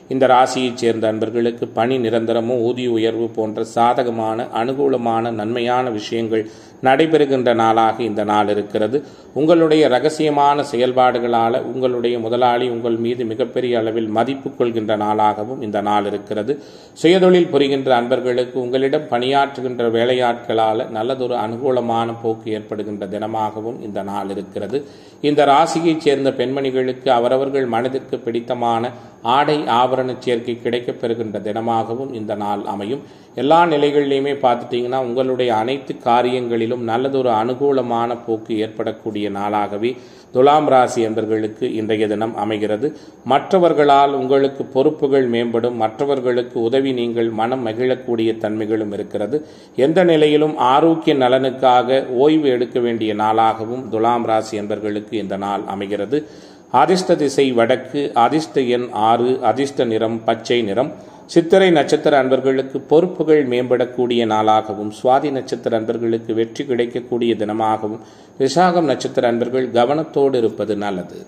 இந்த ராசியைச் சேர்ந்த அன்பர்களுக்கு பணி நிரந்தரமும் ஊதிய உயர்வு போன்ற சாதகமான அனுகூலமான நன்மையான விஷயங்கள் நடைபெறுகின்ற நாளாக இந்த நாள் இருக்கிறது உங்களுடைய ரகசியமான செயல்பாடுகளால் உங்களுடைய முதலாளி உங்கள் மீது மிகப்பெரிய அளவில் மதிப்பு கொள்கின்ற நாளாகவும் இந்த நாள் இருக்கிறது சுயதொழில் புரிகின்ற அன்பர்களுக்கு உங்களிடம் பணியாற்றுகின்ற வேலையாட்களால் நல்லதொரு அனுகூலமான போக்கு ஏற்படுகின்ற தினமாகவும் இந்த நாள் இருக்கிறது இந்த ராசியைச் சேர்ந்த பெண்மணிகளுக்கு அவரவர்கள் மனதிற்கு பிடித்தமான ஆடை ஆபரண சேர்க்கை கிடைக்கப் பெறுகின்ற தினமாகவும் இந்த நாள் அமையும் எல்லா நிலைகளிலையுமே பார்த்துட்டிங்கன்னா உங்களுடைய அனைத்து காரியங்களிலும் நல்லதொரு அனுகூலமான போக்கு ஏற்படக்கூடிய நாளாகவே துலாம் ராசி என்பர்களுக்கு இன்றைய தினம் அமைகிறது மற்றவர்களால் உங்களுக்கு பொறுப்புகள் மேம்படும் மற்றவர்களுக்கு உதவி நீங்கள் மனம் மகிழக்கூடிய தன்மைகளும் இருக்கிறது எந்த நிலையிலும் ஆரோக்கிய நலனுக்காக ஓய்வு எடுக்க வேண்டிய நாளாகவும் துலாம் ராசி என்பர்களுக்கு இந்த நாள் அமைகிறது அதிர்ஷ்ட திசை வடக்கு அதிர்ஷ்ட எண் ஆறு அதிர்ஷ்ட நிறம் பச்சை நிறம் சித்திரை நட்சத்திர அன்பர்களுக்கு பொறுப்புகள் மேம்படக்கூடிய நாளாகவும் சுவாதி நட்சத்திர அன்பர்களுக்கு வெற்றி கிடைக்கக்கூடிய தினமாகவும் விசாகம் நட்சத்திர அன்பர்கள் கவனத்தோடு இருப்பது நல்லது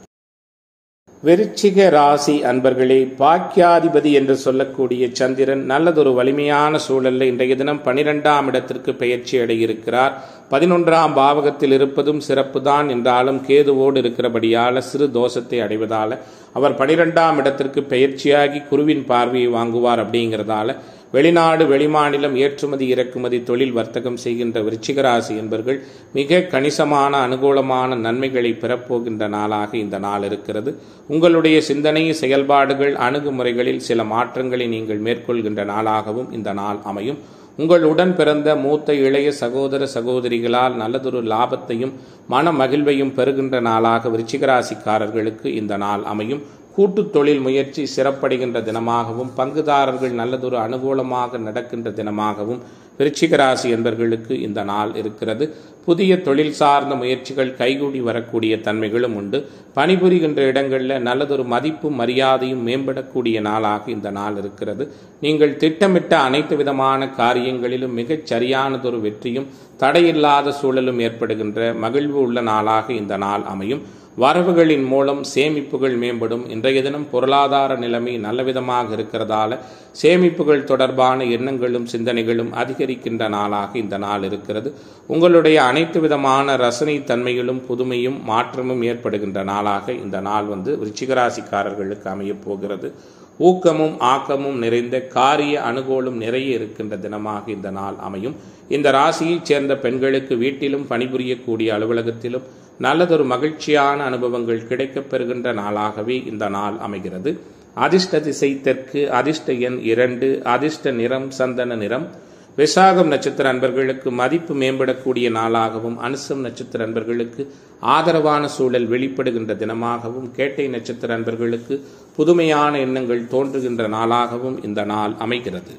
விருச்சிக ராசி அன்பர்களே பாக்கியாதிபதி என்று சொல்லக்கூடிய சந்திரன் நல்லதொரு வலிமையான சூழல்ல இன்றைய தினம் பனிரெண்டாம் இடத்திற்கு பெயர்ச்சி அடையிருக்கிறார் பதினொன்றாம் பாவகத்தில் இருப்பதும் சிறப்புதான் என்றாலும் கேதுவோடு இருக்கிறபடியால சிறு தோஷத்தை அடைவதால அவர் பனிரெண்டாம் இடத்திற்கு பெயர்ச்சியாகி குருவின் பார்வையை வாங்குவார் அப்படிங்கிறதால வெளிநாடு வெளிமாநிலம் ஏற்றுமதி இறக்குமதி தொழில் வர்த்தகம் செய்கின்ற விருச்சிகராசி என்பர்கள் மிக கணிசமான அனுகூலமான நன்மைகளை பெறப்போகின்ற நாளாக இந்த நாள் இருக்கிறது உங்களுடைய சிந்தனை செயல்பாடுகள் அணுகுமுறைகளில் சில மாற்றங்களை நீங்கள் மேற்கொள்கின்ற நாளாகவும் இந்த நாள் அமையும் உங்கள் உடன் பிறந்த மூத்த இளைய சகோதர சகோதரிகளால் நல்லதொரு லாபத்தையும் மன மகிழ்வையும் பெறுகின்ற நாளாக விருச்சிகராசிக்காரர்களுக்கு இந்த நாள் அமையும் கூட்டு தொழில் முயற்சி சிறப்படைகின்ற தினமாகவும் பங்குதாரர்கள் நல்லதொரு அனுகூலமாக நடக்கின்ற தினமாகவும் விருச்சிக ராசி என்பர்களுக்கு இந்த நாள் இருக்கிறது புதிய தொழில் சார்ந்த முயற்சிகள் கைகூடி வரக்கூடிய தன்மைகளும் உண்டு பணிபுரிகின்ற இடங்களில் நல்லதொரு மதிப்பும் மரியாதையும் மேம்படக்கூடிய நாளாக இந்த நாள் இருக்கிறது நீங்கள் திட்டமிட்ட அனைத்து விதமான காரியங்களிலும் மிகச் சரியானதொரு வெற்றியும் தடையில்லாத சூழலும் ஏற்படுகின்ற மகிழ்வு உள்ள நாளாக இந்த நாள் அமையும் வரவுகளின் மூலம் சேமிப்புகள் மேம்படும் இன்றைய தினம் பொருளாதார நிலைமை நல்லவிதமாக இருக்கிறதால சேமிப்புகள் தொடர்பான எண்ணங்களும் சிந்தனைகளும் அதிகரிக்கின்ற நாளாக இந்த நாள் இருக்கிறது உங்களுடைய அனைத்து விதமான ரசனை தன்மைகளும் புதுமையும் மாற்றமும் ஏற்படுகின்ற நாளாக இந்த நாள் வந்து விருச்சிகராசிக்காரர்களுக்கு அமையப் போகிறது ஊக்கமும் ஆக்கமும் நிறைந்த காரிய அனுகூலம் நிறைய இருக்கின்ற தினமாக இந்த நாள் அமையும் இந்த ராசியைச் சேர்ந்த பெண்களுக்கு வீட்டிலும் பணிபுரியக்கூடிய அலுவலகத்திலும் நல்லதொரு மகிழ்ச்சியான அனுபவங்கள் கிடைக்கப் பெறுகின்ற நாளாகவே இந்த நாள் அமைகிறது அதிர்ஷ்ட திசை தெற்கு அதிர்ஷ்ட எண் இரண்டு அதிர்ஷ்ட நிறம் சந்தன நிறம் விசாகம் நட்சத்திர அன்பர்களுக்கு மதிப்பு மேம்படக்கூடிய நாளாகவும் அனுசம் நட்சத்திர அன்பர்களுக்கு ஆதரவான சூழல் வெளிப்படுகின்ற தினமாகவும் கேட்டை நட்சத்திர அன்பர்களுக்கு புதுமையான எண்ணங்கள் தோன்றுகின்ற நாளாகவும் இந்த நாள் அமைகிறது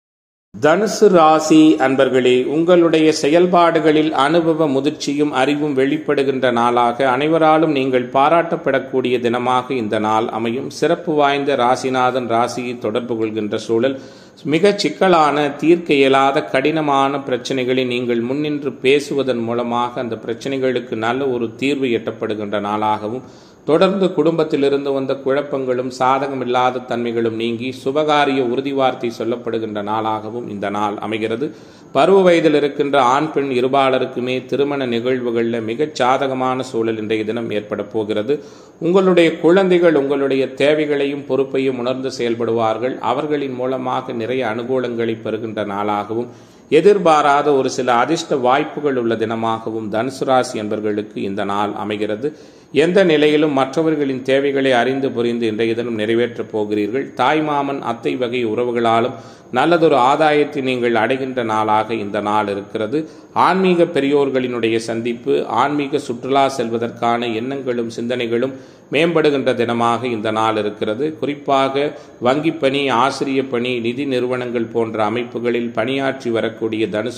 தனுசு ராசி அன்பர்களே உங்களுடைய செயல்பாடுகளில் அனுபவ முதிர்ச்சியும் அறிவும் வெளிப்படுகின்ற நாளாக அனைவராலும் நீங்கள் பாராட்டப்படக்கூடிய தினமாக இந்த நாள் அமையும் சிறப்பு வாய்ந்த ராசிநாதன் ராசியை தொடர்பு கொள்கின்ற சூழல் மிக சிக்கலான தீர்க்க இயலாத கடினமான பிரச்சனைகளை நீங்கள் முன்னின்று பேசுவதன் மூலமாக அந்த பிரச்சனைகளுக்கு நல்ல ஒரு தீர்வு எட்டப்படுகின்ற நாளாகவும் தொடர்ந்து குடும்பத்திலிருந்து வந்த குழப்பங்களும் சாதகமில்லாத தன்மைகளும் நீங்கி சுபகாரிய உறுதி வார்த்தை சொல்லப்படுகின்ற நாளாகவும் இந்த நாள் அமைகிறது பருவ வயதில் இருக்கின்ற ஆண் பெண் இருபாலருக்குமே திருமண நிகழ்வுகளில் மிகச் சாதகமான சூழல் இன்றைய தினம் ஏற்பட போகிறது உங்களுடைய குழந்தைகள் உங்களுடைய தேவைகளையும் பொறுப்பையும் உணர்ந்து செயல்படுவார்கள் அவர்களின் மூலமாக நிறைய அனுகூலங்களை பெறுகின்ற நாளாகவும் எதிர்பாராத ஒரு சில அதிர்ஷ்ட வாய்ப்புகள் உள்ள தினமாகவும் தனுசு ராசி என்பவர்களுக்கு இந்த நாள் அமைகிறது எந்த நிலையிலும் மற்றவர்களின் தேவைகளை அறிந்து புரிந்து இன்றைய தினம் நிறைவேற்றப் போகிறீர்கள் தாய்மாமன் அத்தை வகை உறவுகளாலும் நல்லதொரு ஆதாயத்தை நீங்கள் அடைகின்ற நாளாக இந்த நாள் இருக்கிறது ஆன்மீக பெரியோர்களினுடைய சந்திப்பு ஆன்மீக சுற்றுலா செல்வதற்கான எண்ணங்களும் சிந்தனைகளும் மேம்படுகின்ற தினமாக இந்த நாள் இருக்கிறது குறிப்பாக வங்கிப் பணி ஆசிரிய பணி நிதி நிறுவனங்கள் போன்ற அமைப்புகளில் பணியாற்றி வரக்கூடிய தனுசு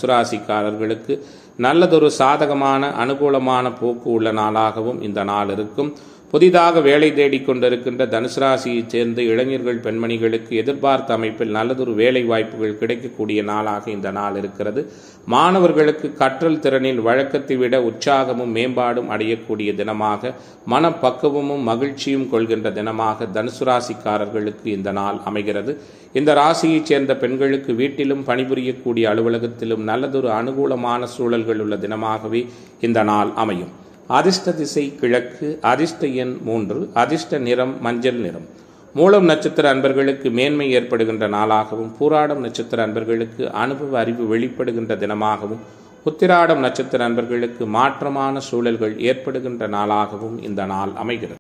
ராசிக்காரர்களுக்கு நல்லதொரு சாதகமான அனுகூலமான போக்கு உள்ள நாளாகவும் இந்த நாள் இருக்கும் புதிதாக வேலை தேடிக் கொண்டிருக்கின்ற தனுசு ராசியைச் சேர்ந்த இளைஞர்கள் பெண்மணிகளுக்கு எதிர்பார்த்த அமைப்பில் நல்லதொரு வேலை வாய்ப்புகள் கிடைக்கக்கூடிய நாளாக இந்த நாள் இருக்கிறது மாணவர்களுக்கு கற்றல் திறனில் வழக்கத்தை விட உற்சாகமும் மேம்பாடும் அடையக்கூடிய தினமாக மனப்பக்குவமும் மகிழ்ச்சியும் கொள்கின்ற தினமாக தனுசு ராசிக்காரர்களுக்கு இந்த நாள் அமைகிறது இந்த ராசியைச் சேர்ந்த பெண்களுக்கு வீட்டிலும் பணிபுரியக்கூடிய அலுவலகத்திலும் நல்லதொரு அனுகூலமான சூழல்கள் உள்ள தினமாகவே இந்த நாள் அமையும் அதிர்ஷ்ட திசை கிழக்கு அதிர்ஷ்ட எண் மூன்று அதிர்ஷ்ட நிறம் மஞ்சள் நிறம் மூலம் நட்சத்திர அன்பர்களுக்கு மேன்மை ஏற்படுகின்ற நாளாகவும் பூராடம் நட்சத்திர அன்பர்களுக்கு அனுபவ அறிவு வெளிப்படுகின்ற தினமாகவும் உத்திராடம் நட்சத்திர அன்பர்களுக்கு மாற்றமான சூழல்கள் ஏற்படுகின்ற நாளாகவும் இந்த நாள் அமைகிறது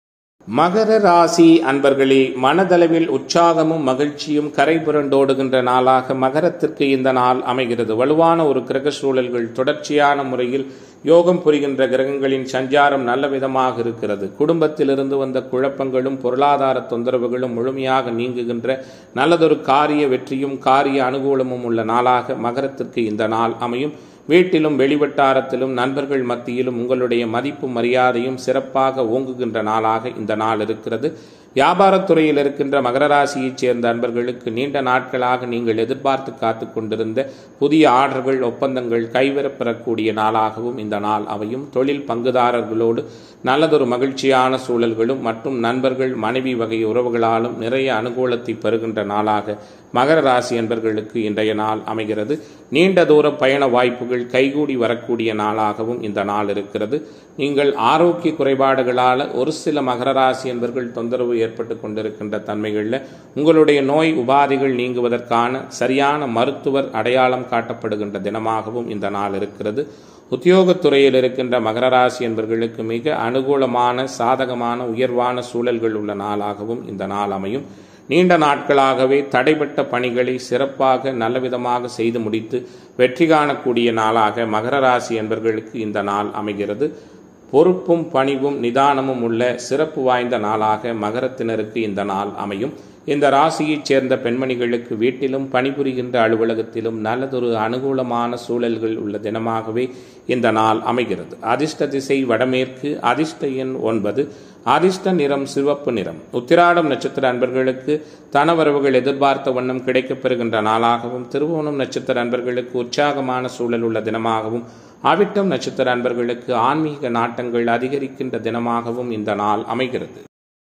மகர ராசி அன்பர்களே மனதளவில் உற்சாகமும் மகிழ்ச்சியும் கரை புரண்டோடுகின்ற நாளாக மகரத்திற்கு இந்த நாள் அமைகிறது வலுவான ஒரு கிரக சூழல்கள் தொடர்ச்சியான முறையில் யோகம் புரிகின்ற கிரகங்களின் சஞ்சாரம் நல்ல விதமாக இருக்கிறது குடும்பத்திலிருந்து வந்த குழப்பங்களும் பொருளாதார தொந்தரவுகளும் முழுமையாக நீங்குகின்ற நல்லதொரு காரிய வெற்றியும் காரிய அனுகூலமும் உள்ள நாளாக மகரத்திற்கு இந்த நாள் அமையும் வீட்டிலும் வெளிவட்டாரத்திலும் நண்பர்கள் மத்தியிலும் உங்களுடைய மதிப்பும் மரியாதையும் சிறப்பாக ஓங்குகின்ற நாளாக இந்த நாள் இருக்கிறது வியாபாரத்துறையில் இருக்கின்ற மகர ராசியைச் சேர்ந்த அன்பர்களுக்கு நீண்ட நாட்களாக நீங்கள் எதிர்பார்த்து காத்து கொண்டிருந்த புதிய ஆர்டர்கள் ஒப்பந்தங்கள் கைவரப்பெறக்கூடிய நாளாகவும் இந்த நாள் அமையும் தொழில் பங்குதாரர்களோடு நல்லதொரு மகிழ்ச்சியான சூழல்களும் மற்றும் நண்பர்கள் மனைவி வகை உறவுகளாலும் நிறைய அனுகூலத்தை பெறுகின்ற நாளாக மகர ராசி என்பர்களுக்கு இன்றைய நாள் அமைகிறது நீண்ட தூர பயண வாய்ப்புகள் கைகூடி வரக்கூடிய நாளாகவும் இந்த நாள் இருக்கிறது நீங்கள் ஆரோக்கிய குறைபாடுகளால் ஒரு சில மகர ராசி என்பர்கள் தொந்தரவு ஏற்பட்டு கொண்டிருக்கின்ற தன்மைகளில் உங்களுடைய நோய் உபாதைகள் நீங்குவதற்கான சரியான மருத்துவர் அடையாளம் காட்டப்படுகின்ற தினமாகவும் இந்த நாள் இருக்கிறது உத்தியோகத்துறையில் இருக்கின்ற மகர ராசி என்பவர்களுக்கு மிக அனுகூலமான சாதகமான உயர்வான சூழல்கள் உள்ள நாளாகவும் இந்த நாள் அமையும் நீண்ட நாட்களாகவே தடைப்பட்ட பணிகளை சிறப்பாக நல்லவிதமாக செய்து முடித்து வெற்றி காணக்கூடிய நாளாக மகர ராசி என்பவர்களுக்கு இந்த நாள் அமைகிறது பொறுப்பும் பணிவும் நிதானமும் உள்ள சிறப்பு வாய்ந்த நாளாக மகரத்தினருக்கு இந்த நாள் அமையும் இந்த ராசியைச் சேர்ந்த பெண்மணிகளுக்கு வீட்டிலும் பணிபுரிகின்ற அலுவலகத்திலும் நல்லதொரு அனுகூலமான சூழல்கள் உள்ள தினமாகவே இந்த நாள் அமைகிறது அதிர்ஷ்ட திசை வடமேற்கு அதிர்ஷ்ட எண் ஒன்பது அதிர்ஷ்ட நிறம் சிவப்பு நிறம் உத்திராடம் நட்சத்திர அன்பர்களுக்கு தனவரவுகள் எதிர்பார்த்த வண்ணம் கிடைக்கப்பெறுகின்ற நாளாகவும் திருவோணம் நட்சத்திர அன்பர்களுக்கு உற்சாகமான சூழல் உள்ள தினமாகவும் அவிட்டம் நட்சத்திர அன்பர்களுக்கு ஆன்மீக நாட்டங்கள் அதிகரிக்கின்ற தினமாகவும் இந்த நாள் அமைகிறது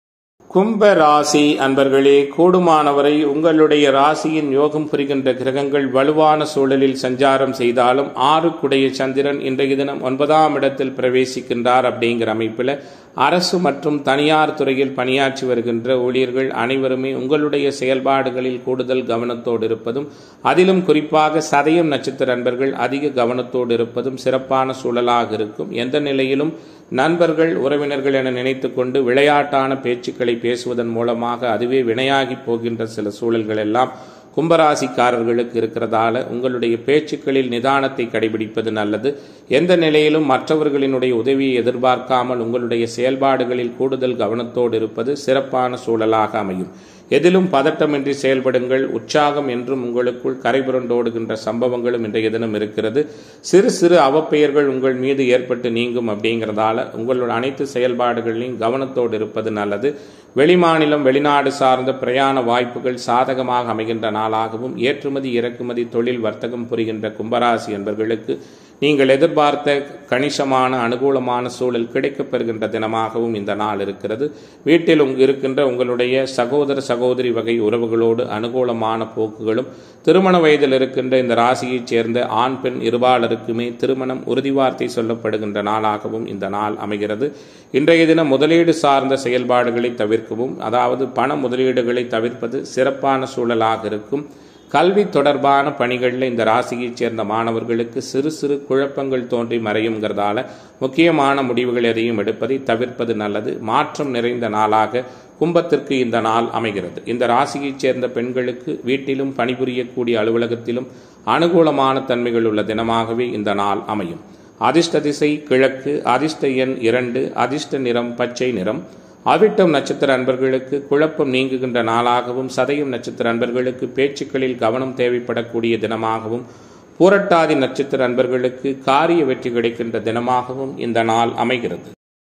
கும்ப ராசி அன்பர்களே கூடுமானவரை உங்களுடைய ராசியின் யோகம் புரிகின்ற கிரகங்கள் வலுவான சூழலில் சஞ்சாரம் செய்தாலும் ஆறுக்குடைய சந்திரன் இன்றைய தினம் ஒன்பதாம் இடத்தில் பிரவேசிக்கின்றார் அப்படிங்கிற அமைப்பில் அரசு மற்றும் தனியார் துறையில் பணியாற்றி வருகின்ற ஊழியர்கள் அனைவருமே உங்களுடைய செயல்பாடுகளில் கூடுதல் கவனத்தோடு இருப்பதும் அதிலும் குறிப்பாக சதயம் நட்சத்திர அன்பர்கள் அதிக கவனத்தோடு இருப்பதும் சிறப்பான சூழலாக இருக்கும் எந்த நிலையிலும் நண்பர்கள் உறவினர்கள் என நினைத்து கொண்டு விளையாட்டான பேச்சுக்களை பேசுவதன் மூலமாக அதுவே வினையாகி போகின்ற சில சூழல்கள் எல்லாம் கும்பராசிக்காரர்களுக்கு இருக்கிறதால உங்களுடைய பேச்சுக்களில் நிதானத்தை கடைபிடிப்பது நல்லது எந்த நிலையிலும் மற்றவர்களினுடைய உதவியை எதிர்பார்க்காமல் உங்களுடைய செயல்பாடுகளில் கூடுதல் கவனத்தோடு இருப்பது சிறப்பான சூழலாக அமையும் எதிலும் பதட்டமின்றி செயல்படுங்கள் உற்சாகம் என்றும் உங்களுக்குள் கரைபுரண்டோடுகின்ற சம்பவங்களும் இன்றைய தினம் இருக்கிறது சிறு சிறு அவப்பெயர்கள் உங்கள் மீது ஏற்பட்டு நீங்கும் அப்படிங்கிறதால உங்களோட அனைத்து செயல்பாடுகளிலும் கவனத்தோடு இருப்பது நல்லது வெளிமாநிலம் வெளிநாடு சார்ந்த பிரயாண வாய்ப்புகள் சாதகமாக அமைகின்ற நாளாகவும் ஏற்றுமதி இறக்குமதி தொழில் வர்த்தகம் புரிகின்ற கும்பராசி என்பவர்களுக்கு நீங்கள் எதிர்பார்த்த கணிசமான அனுகூலமான சூழல் கிடைக்கப்பெறுகின்ற தினமாகவும் இந்த நாள் இருக்கிறது வீட்டில் உங் இருக்கின்ற உங்களுடைய சகோதர சகோதரி வகை உறவுகளோடு அனுகூலமான போக்குகளும் திருமண வயதில் இருக்கின்ற இந்த ராசியைச் சேர்ந்த ஆண் பெண் இருபாலருக்குமே திருமணம் உறுதிவார்த்தை சொல்லப்படுகின்ற நாளாகவும் இந்த நாள் அமைகிறது இன்றைய தினம் முதலீடு சார்ந்த செயல்பாடுகளை தவிர்க்கவும் அதாவது பண முதலீடுகளை தவிர்ப்பது சிறப்பான சூழலாக இருக்கும் கல்வி தொடர்பான பணிகளில் இந்த ராசியைச் சேர்ந்த மாணவர்களுக்கு சிறு சிறு குழப்பங்கள் தோன்றி மறையுங்கிறதால முக்கியமான முடிவுகள் எதையும் எடுப்பதை தவிர்ப்பது நல்லது மாற்றம் நிறைந்த நாளாக கும்பத்திற்கு இந்த நாள் அமைகிறது இந்த ராசியைச் சேர்ந்த பெண்களுக்கு வீட்டிலும் பணிபுரியக்கூடிய அலுவலகத்திலும் அனுகூலமான தன்மைகள் உள்ள தினமாகவே இந்த நாள் அமையும் அதிர்ஷ்ட திசை கிழக்கு அதிர்ஷ்ட எண் இரண்டு அதிர்ஷ்ட நிறம் பச்சை நிறம் அவிட்டம் நட்சத்திர அன்பர்களுக்கு குழப்பம் நீங்குகின்ற நாளாகவும் சதயம் நட்சத்திர அன்பர்களுக்கு பேச்சுக்களில் கவனம் தேவைப்படக்கூடிய தினமாகவும் பூரட்டாதி நட்சத்திர அன்பர்களுக்கு காரிய வெற்றி கிடைக்கின்ற தினமாகவும் இந்த நாள் அமைகிறது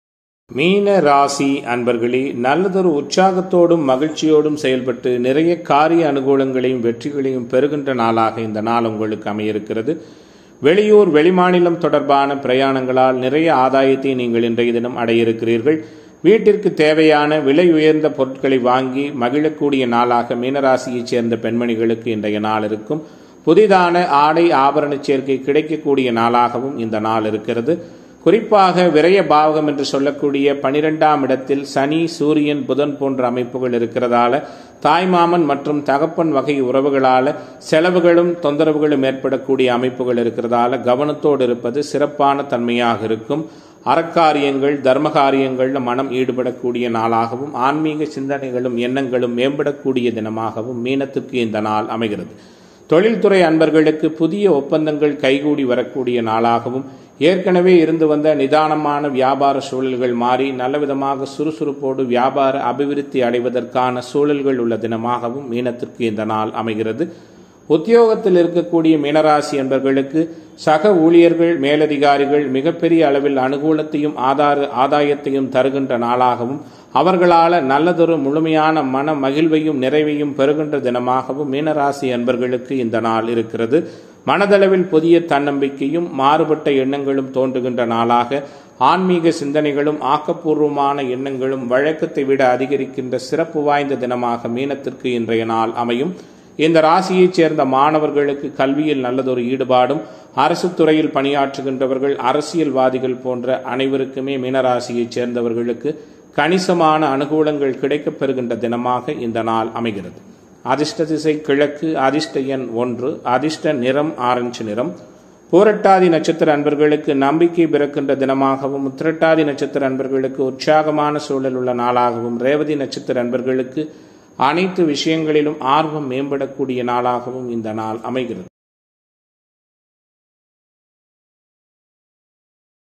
மீன ராசி அன்பர்களே நல்லதொரு உற்சாகத்தோடும் மகிழ்ச்சியோடும் செயல்பட்டு நிறைய காரிய அனுகூலங்களையும் வெற்றிகளையும் பெறுகின்ற நாளாக இந்த நாள் உங்களுக்கு அமையிருக்கிறது வெளியூர் வெளிமாநிலம் தொடர்பான பிரயாணங்களால் நிறைய ஆதாயத்தை நீங்கள் இன்றைய தினம் அடையிருக்கிறீர்கள் வீட்டிற்கு தேவையான விலை உயர்ந்த பொருட்களை வாங்கி மகிழக்கூடிய நாளாக மீனராசியைச் சேர்ந்த பெண்மணிகளுக்கு இன்றைய நாள் இருக்கும் புதிதான ஆடை ஆபரண சேர்க்கை கிடைக்கக்கூடிய நாளாகவும் இந்த நாள் இருக்கிறது குறிப்பாக விரய பாவகம் என்று சொல்லக்கூடிய பனிரெண்டாம் இடத்தில் சனி சூரியன் புதன் போன்ற அமைப்புகள் இருக்கிறதால தாய்மாமன் மற்றும் தகப்பன் வகை உறவுகளால செலவுகளும் தொந்தரவுகளும் ஏற்படக்கூடிய அமைப்புகள் இருக்கிறதால கவனத்தோடு இருப்பது சிறப்பான தன்மையாக இருக்கும் அறக்காரியங்கள் தர்மகாரியங்கள்ல மனம் ஈடுபடக்கூடிய நாளாகவும் ஆன்மீக சிந்தனைகளும் எண்ணங்களும் மேம்படக்கூடிய தினமாகவும் மீனத்துக்கு இந்த நாள் அமைகிறது தொழில்துறை அன்பர்களுக்கு புதிய ஒப்பந்தங்கள் கைகூடி வரக்கூடிய நாளாகவும் ஏற்கனவே இருந்து வந்த நிதானமான வியாபார சூழல்கள் மாறி நல்லவிதமாக சுறுசுறுப்போடு வியாபார அபிவிருத்தி அடைவதற்கான சூழல்கள் உள்ள தினமாகவும் மீனத்திற்கு இந்த நாள் அமைகிறது உத்தியோகத்தில் இருக்கக்கூடிய மீனராசி என்பவர்களுக்கு சக ஊழியர்கள் மேலதிகாரிகள் மிகப்பெரிய அளவில் அனுகூலத்தையும் ஆதார ஆதாயத்தையும் தருகின்ற நாளாகவும் அவர்களால் நல்லதொரு முழுமையான மன மகிழ்வையும் நிறைவையும் பெறுகின்ற தினமாகவும் மீனராசி அன்பர்களுக்கு இந்த நாள் இருக்கிறது மனதளவில் புதிய தன்னம்பிக்கையும் மாறுபட்ட எண்ணங்களும் தோன்றுகின்ற நாளாக ஆன்மீக சிந்தனைகளும் ஆக்கப்பூர்வமான எண்ணங்களும் வழக்கத்தை விட அதிகரிக்கின்ற சிறப்பு வாய்ந்த தினமாக மீனத்திற்கு இன்றைய நாள் அமையும் இந்த ராசியைச் சேர்ந்த மாணவர்களுக்கு கல்வியில் நல்லதொரு ஈடுபாடும் அரசு துறையில் பணியாற்றுகின்றவர்கள் அரசியல்வாதிகள் போன்ற அனைவருக்குமே மீனராசியைச் சேர்ந்தவர்களுக்கு கணிசமான அனுகூலங்கள் கிடைக்கப் பெறுகின்ற தினமாக இந்த நாள் அமைகிறது அதிர்ஷ்ட திசை கிழக்கு அதிர்ஷ்ட எண் ஒன்று அதிர்ஷ்ட நிறம் ஆரஞ்சு நிறம் பூரட்டாதி நட்சத்திர அன்பர்களுக்கு நம்பிக்கை பிறக்கின்ற தினமாகவும் உத்திரட்டாதி நட்சத்திர அன்பர்களுக்கு உற்சாகமான சூழல் உள்ள நாளாகவும் ரேவதி நட்சத்திர அன்பர்களுக்கு அனைத்து விஷயங்களிலும் ஆர்வம் மேம்படக்கூடிய நாளாகவும் இந்த நாள் அமைகிறது